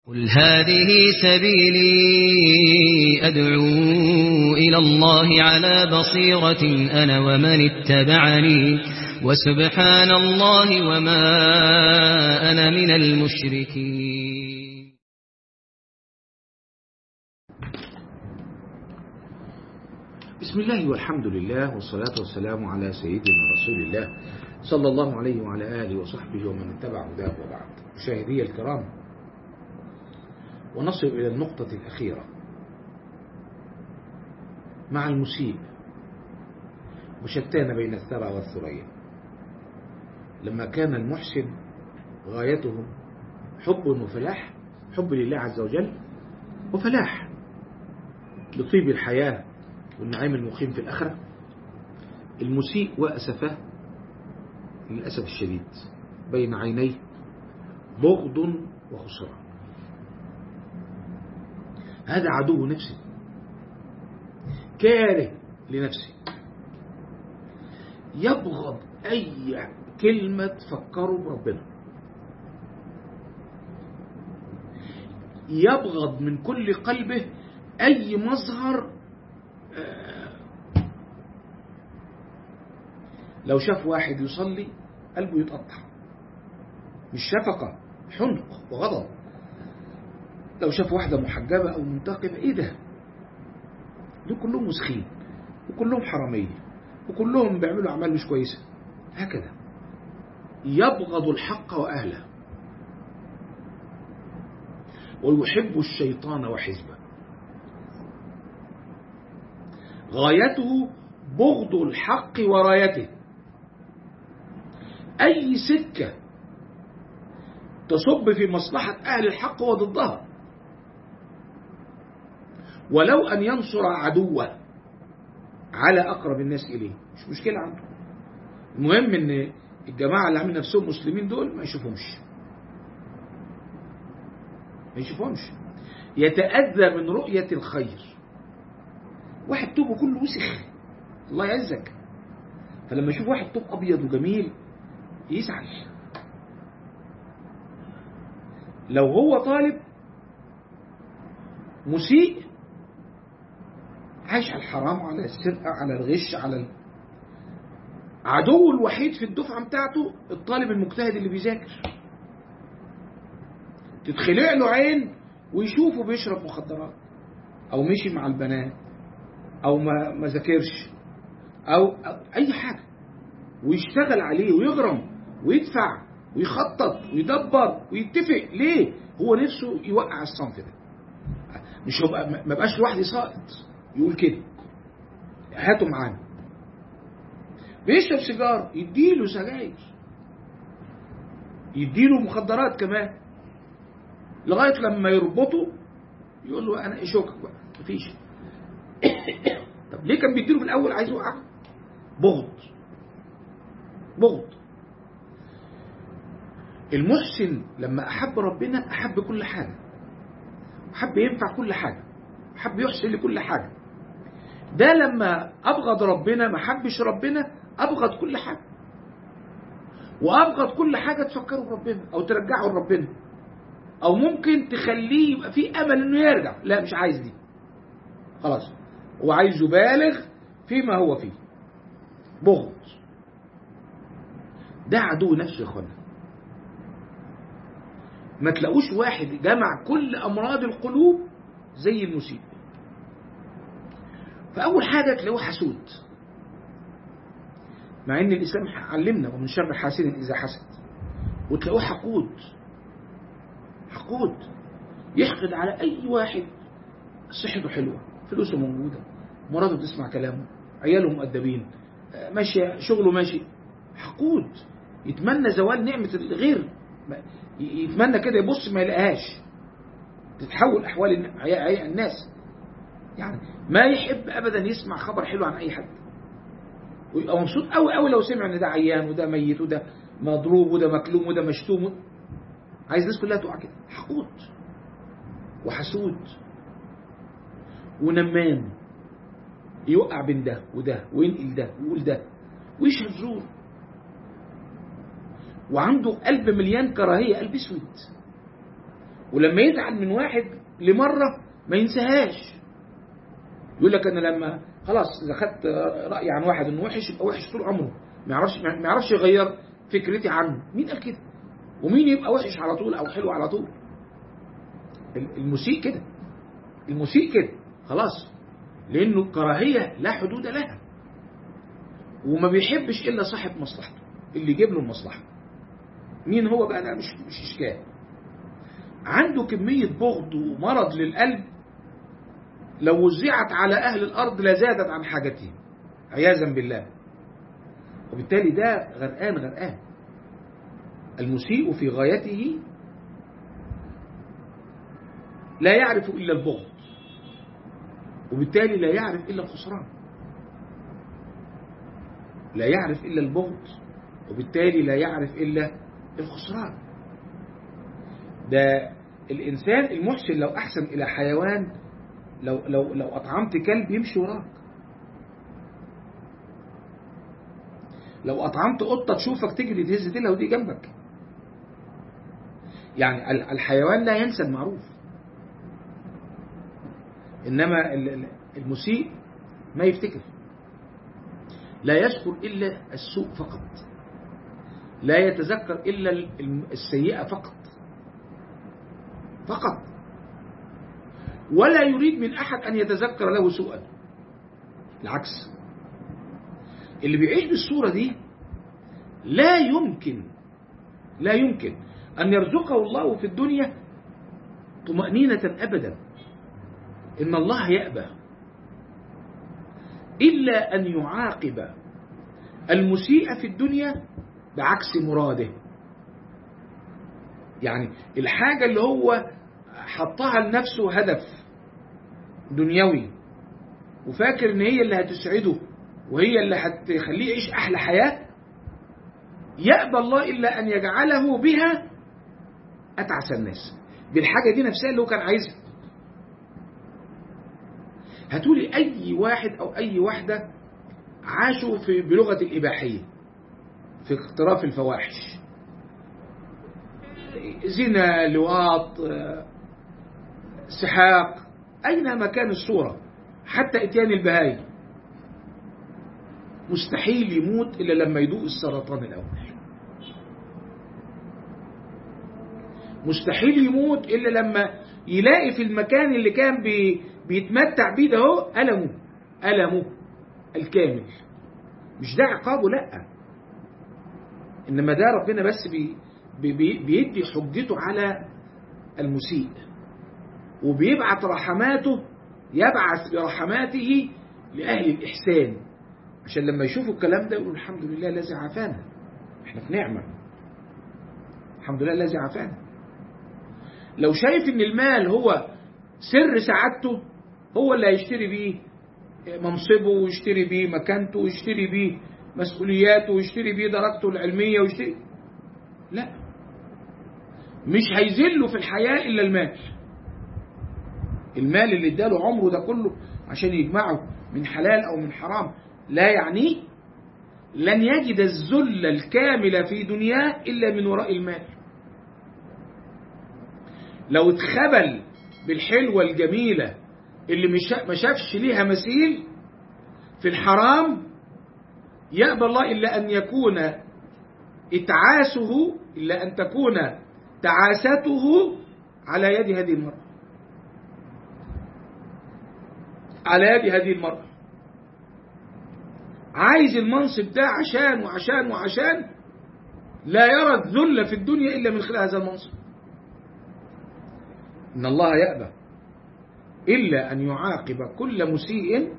قل هذه سبيلي أدعو إلى الله على بصيرة أنا ومن اتبعني وسبحان الله وما أنا من المشركين بسم الله والحمد لله والصلاة والسلام على سيدنا رسول الله صلى الله عليه وعلى آله وصحبه ومن اتبع هداه وبعد مشاهدي الكرام ونصل إلى النقطة الأخيرة مع المسيء وشتان بين الثرى والثريا لما كان المحسن غايته حب وفلاح حب لله عز وجل وفلاح لطيب الحياة والنعيم المقيم في الآخرة المسيء وأسفه للأسف الشديد بين عينيه بغض وخسران هذا عدو نفسه كاره لنفسه يبغض أي كلمة تفكره بربنا يبغض من كل قلبه أي مظهر لو شاف واحد يصلي قلبه يتقطع مش شفقة حنق وغضب لو شاف واحدة محجبة أو منتقبة إيه ده دول كلهم مسخين وكلهم حرامية وكلهم بيعملوا أعمال مش كويسة هكذا يبغض الحق وأهله ويحب الشيطان وحزبه غايته بغض الحق ورايته أي سكة تصب في مصلحة أهل الحق وضدها ولو أن ينصر عدوه على أقرب الناس إليه مش مشكلة عنده المهم أن الجماعة اللي عاملين نفسهم مسلمين دول ما يشوفهمش ما يشوفهمش يتأذى من رؤية الخير واحد توبه كله وسخ الله يعزك فلما يشوف واحد توب أبيض وجميل يزعل لو هو طالب مسيء عايش على الحرام على السرقة على الغش على ال... عدو الوحيد في الدفعة بتاعته الطالب المجتهد اللي بيذاكر تتخلع له عين ويشوفه بيشرب مخدرات او مشي مع البنات او ما ما ذاكرش أو, او اي حاجه ويشتغل عليه ويغرم ويدفع ويخطط ويدبر ويتفق ليه هو نفسه يوقع الصنف ده مش هو ما بقاش لوحدي ساقط يقول كده هاتوا معانا بيشرب سيجار يديله سجاير يديله مخدرات كمان لغايه لما يربطه يقول له انا اشوكك بقى مفيش طب ليه كان بيديله في الاول عايز يوقع بغض بغض المحسن لما احب ربنا احب كل حاجه وحب ينفع كل حاجه حب يحسن لكل حاجه ده لما ابغض ربنا ما حبش ربنا ابغض كل حاجه وابغض كل حاجه تفكره بربنا او ترجعه لربنا او ممكن تخليه يبقى فيه امل انه يرجع لا مش عايز دي خلاص هو عايز يبالغ فيما هو فيه بغض ده عدو نفسه يا اخوانا ما تلاقوش واحد جمع كل امراض القلوب زي المسيء فاول حاجه تلاقوه حسود مع ان الاسلام علمنا ومن شر حاسد اذا حسد وتلاقوه حقود حقود يحقد على اي واحد صحته حلوه فلوسه موجوده مراته تسمع كلامه عياله مؤدبين ماشي شغله ماشي حقود يتمنى زوال نعمة الغير يتمنى كده يبص ما يلاقيهاش تتحول أحوال الناس يعني ما يحب أبدا يسمع خبر حلو عن أي حد ويبقى مبسوط قوي قوي لو سمع ان ده عيان وده ميت وده مضروب وده مكلوم وده مشتوم عايز الناس كلها تقع كده حقود وحسود ونمام يوقع بين ده وده وينقل ده ويقول ده ويشهد زور وعنده قلب مليان كراهية قلب اسود ولما يزعل من واحد لمرة ما ينساهاش يقول لك أنا لما خلاص إذا خدت رأي عن واحد إنه وحش يبقى وحش طول عمره ما يعرفش ما يعرفش يغير فكرتي عنه مين قال كده ومين يبقى وحش على طول أو حلو على طول المسيء كده المسيء كده خلاص لأنه الكراهية لا حدود لها وما بيحبش إلا صاحب مصلحته اللي يجيب له المصلحة مين هو بقى ده مش مش إشكال عنده كمية بغض ومرض للقلب لو وزعت على أهل الأرض لزادت عن حاجتهم عياذا بالله وبالتالي ده غرقان غرقان المسيء في غايته لا يعرف إلا البغض وبالتالي لا يعرف إلا الخسران لا يعرف إلا البغض وبالتالي لا يعرف إلا الخسران ده الإنسان المحسن لو أحسن إلى حيوان لو, لو, لو أطعمت كلب يمشي وراك لو أطعمت قطة تشوفك تجري تهز ديلها ودي جنبك يعني الحيوان لا ينسى المعروف إنما المسيء ما يفتكر لا يذكر إلا السوء فقط لا يتذكر إلا السيئة فقط فقط ولا يريد من أحد أن يتذكر له سوءا العكس اللي بيعيش بالصورة دي لا يمكن لا يمكن أن يرزقه الله في الدنيا طمأنينة أبدا إن الله يأبى إلا أن يعاقب المسيء في الدنيا بعكس مراده يعني الحاجة اللي هو حطها لنفسه هدف دنيوي وفاكر ان هي اللي هتسعده وهي اللي هتخليه يعيش احلى حياة يأبى الله الا ان يجعله بها اتعس الناس بالحاجة دي نفسها اللي هو كان عايزها هتقولي اي واحد او اي واحدة عاشوا في بلغة الاباحية في اقتراف الفواحش زنا لواط سحاق أين مكان الصورة حتى إتيان البهاي مستحيل يموت إلا لما يدوق السرطان الأول مستحيل يموت إلا لما يلاقي في المكان اللي كان بي بيتمتع بيه ده هو ألمه ألمه الكامل مش ده عقابه لأ إنما ده ربنا بس بي بي بيدي حجته على المسيء وبيبعت رحماته يبعث برحماته لأهل الإحسان عشان لما يشوفوا الكلام ده يقولوا الحمد لله الذي عافانا احنا في نعمة الحمد لله الذي عافانا لو شايف ان المال هو سر سعادته هو اللي هيشتري بيه منصبه ويشتري بيه مكانته ويشتري بيه مسؤولياته ويشتري بيه درجته العلمية ويشتري لا مش هيذله في الحياة إلا المال المال اللي اداله عمره ده كله عشان يجمعه من حلال أو من حرام لا يعنيه لن يجد الذل الكامل في دنياه إلا من وراء المال لو اتخبل بالحلوة الجميلة اللي ما شافش ليها مثيل في الحرام يأبى الله إلا أن يكون إتعاسه إلا أن تكون تعاسته على يد هذه المرأة على يد هذه المرأة عايز المنصب ده عشان وعشان وعشان لا يرى الذل في الدنيا إلا من خلال هذا المنصب إن الله يأبى إلا أن يعاقب كل مسيء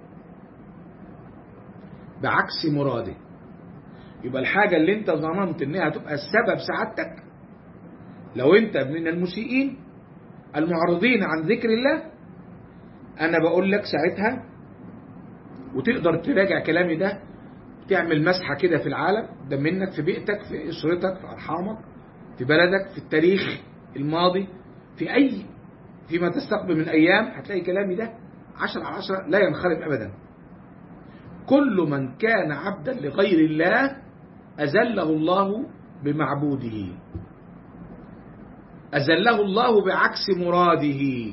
بعكس مراده يبقى الحاجة اللي انت ظننت انها تبقى السبب سعادتك لو انت من المسيئين المعرضين عن ذكر الله انا بقول لك ساعتها وتقدر تراجع كلامي ده تعمل مسحة كده في العالم ده منك في بيئتك في اسرتك في ارحامك في بلدك في التاريخ الماضي في اي فيما تستقبل من ايام هتلاقي كلامي ده عشر على عشرة لا ينخرم ابدا كل من كان عبدا لغير الله أذله الله بمعبوده أذله الله بعكس مراده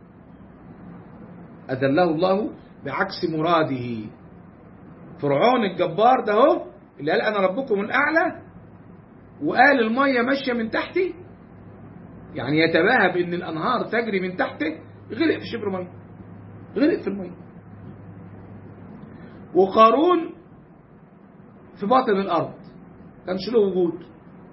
أذله الله بعكس مراده فرعون الجبار ده هو اللي قال أنا ربكم الأعلى وقال المية ماشية من تحتي يعني يتباهى بأن الأنهار تجري من تحته غرق في شبر مية غرق في المية وقارون في باطن الأرض كانش له وجود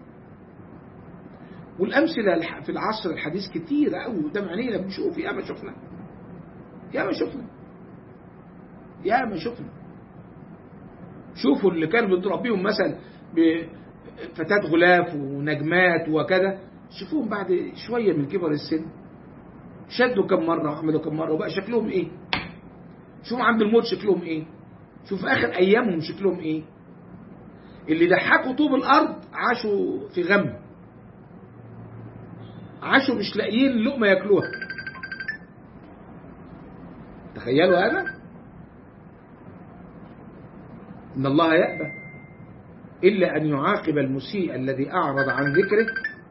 والأمثلة في العصر الحديث كتير قوي قدام عينينا بنشوف ياما شفنا ياما شفنا ياما شفنا شوفوا اللي كانوا بتربيهم مثلا بفتاة غلاف ونجمات وكذا شوفوهم بعد شوية من كبر السن شدوا كم مرة وعملوا كم مرة وبقى شكلهم ايه شوفوا عند الموت شكلهم ايه شوف اخر ايامهم شكلهم ايه اللي ضحكوا طوب الارض عاشوا في غم عاشوا مش لاقيين لقمه ياكلوها تخيلوا هذا ان الله يأبى الا ان يعاقب المسيء الذي اعرض عن ذكره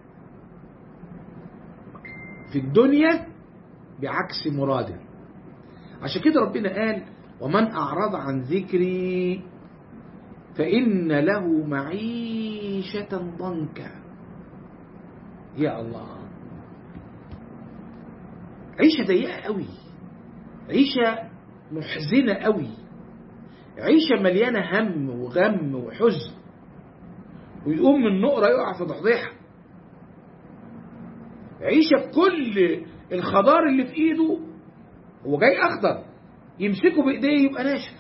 في الدنيا بعكس مراده عشان كده ربنا قال ومن أعرض عن ذكري فإن له معيشة ضنكا يا الله عيشة ضيقة قوي عيشة محزنة قوي عيشة مليانة هم وغم وحزن ويقوم من نقرة يقع في ضحضيحة عيشة بكل الخضار اللي في ايده هو جاي اخضر يمسكه بايديه يبقى ناشف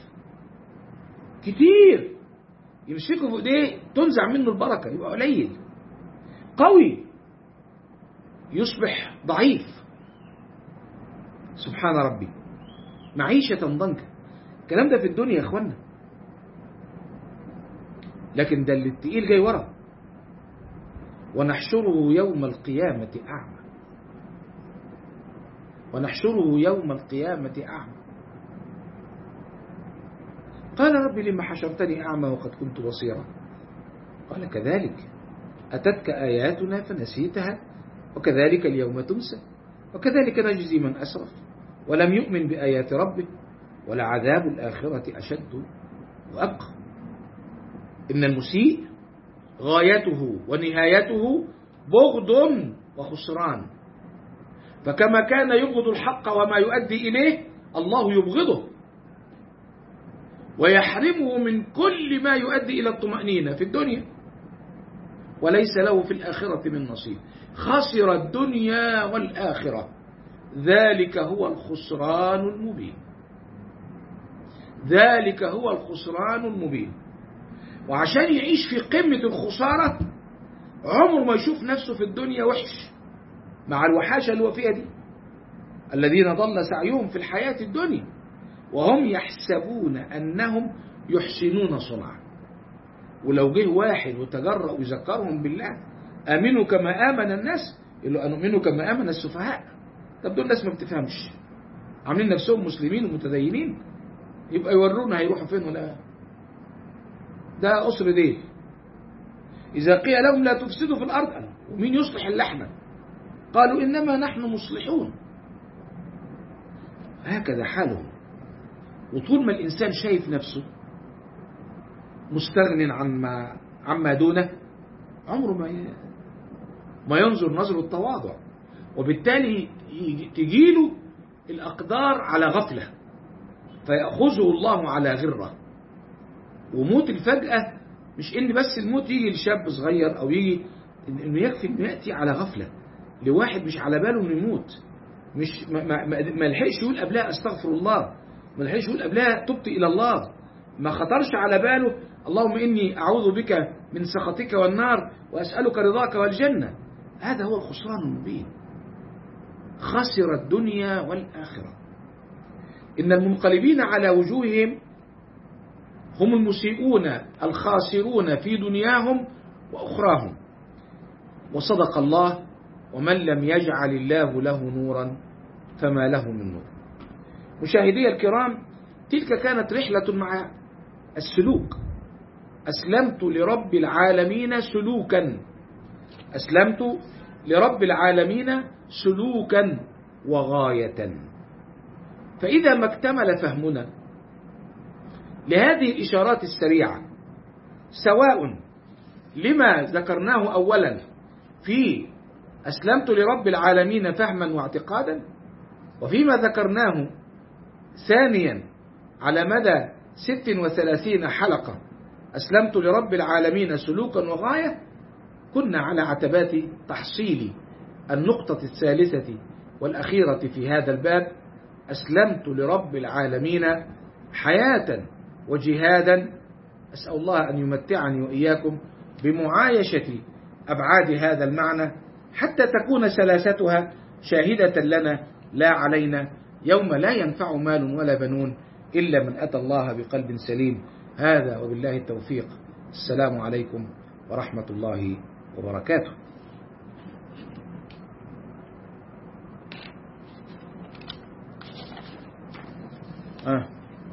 كتير يمسكه بايديه تنزع منه البركة يبقى قليل قوي يصبح ضعيف سبحان ربي معيشة ضنكا الكلام ده في الدنيا يا اخوانا لكن ده اللي التقيل جاي ورا ونحشره يوم القيامة أعمى ونحشره يوم القيامة أعمى قال رب لما حشرتني أعمى وقد كنت بصيرا قال كذلك أتتك آياتنا فنسيتها وكذلك اليوم تنسى وكذلك نجزي من أسرف ولم يؤمن بآيات ربه ولعذاب الآخرة أشد وأبقى إن المسيء غايته ونهايته بغض وخسران فكما كان يبغض الحق وما يؤدي إليه الله يبغضه ويحرمه من كل ما يؤدي إلى الطمأنينة في الدنيا وليس له في الآخرة من نصيب خسر الدنيا والآخرة ذلك هو الخسران المبين ذلك هو الخسران المبين وعشان يعيش في قمة الخسارة عمره ما يشوف نفسه في الدنيا وحش مع الوحاشة اللي هو فيها دي الذين ضل سعيهم في الحياة الدنيا وهم يحسبون أنهم يحسنون صنعا ولو جه واحد وتجرأ ويذكرهم بالله آمنوا كما آمن الناس يقولوا أنؤمنوا كما آمن السفهاء طب دول الناس ما بتفهمش عاملين نفسهم مسلمين ومتدينين يبقى يورونا هيروحوا فين ولا ده قصر ديل إذا قيل لهم لا تفسدوا في الأرض ومين يصلح اللحمة قالوا إنما نحن مصلحون هكذا حالهم وطول ما الإنسان شايف نفسه مستغن عما عما دونه عمره ما ما ينظر نظر التواضع وبالتالي تجيله الأقدار على غفلة فيأخذه الله على غرة وموت الفجأة مش إن بس الموت يجي لشاب صغير أو يجي إنه يكفي إنه يأتي على غفلة لواحد مش على باله إنه يموت مش ما, ما, ما لحقش يقول قبلها أستغفر الله ما لحقش يقول قبلها تبت إلى الله ما خطرش على باله اللهم إني أعوذ بك من سخطك والنار وأسألك رضاك والجنة هذا هو الخسران المبين خسر الدنيا والآخرة إن المنقلبين على وجوههم هم المسيئون الخاسرون في دنياهم وأخراهم وصدق الله ومن لم يجعل الله له نورا فما له من نور مشاهدي الكرام تلك كانت رحلة مع السلوك أسلمت لرب العالمين سلوكا أسلمت لرب العالمين سلوكا وغاية فإذا ما اكتمل فهمنا لهذه الإشارات السريعة سواء لما ذكرناه أولا في أسلمت لرب العالمين فهما واعتقادا وفيما ذكرناه ثانيا على مدى ست وثلاثين حلقة أسلمت لرب العالمين سلوكا وغاية كنا على عتبات تحصيل النقطة الثالثة والأخيرة في هذا الباب أسلمت لرب العالمين حياة وجهادا أسأل الله أن يمتعني وإياكم بمعايشة أبعاد هذا المعنى حتى تكون سلاستها شاهدة لنا لا علينا يوم لا ينفع مال ولا بنون إلا من أتى الله بقلب سليم هذا وبالله التوفيق السلام عليكم ورحمة الله وبركاته آه.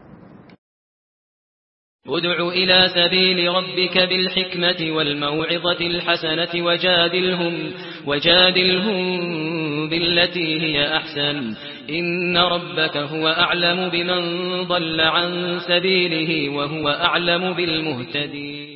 ادع إلى سبيل ربك بالحكمة والموعظة الحسنة وجادلهم, وجادلهم بالتي هي أحسن إن ربك هو أعلم بمن ضل عن سبيله وهو أعلم بالمهتدين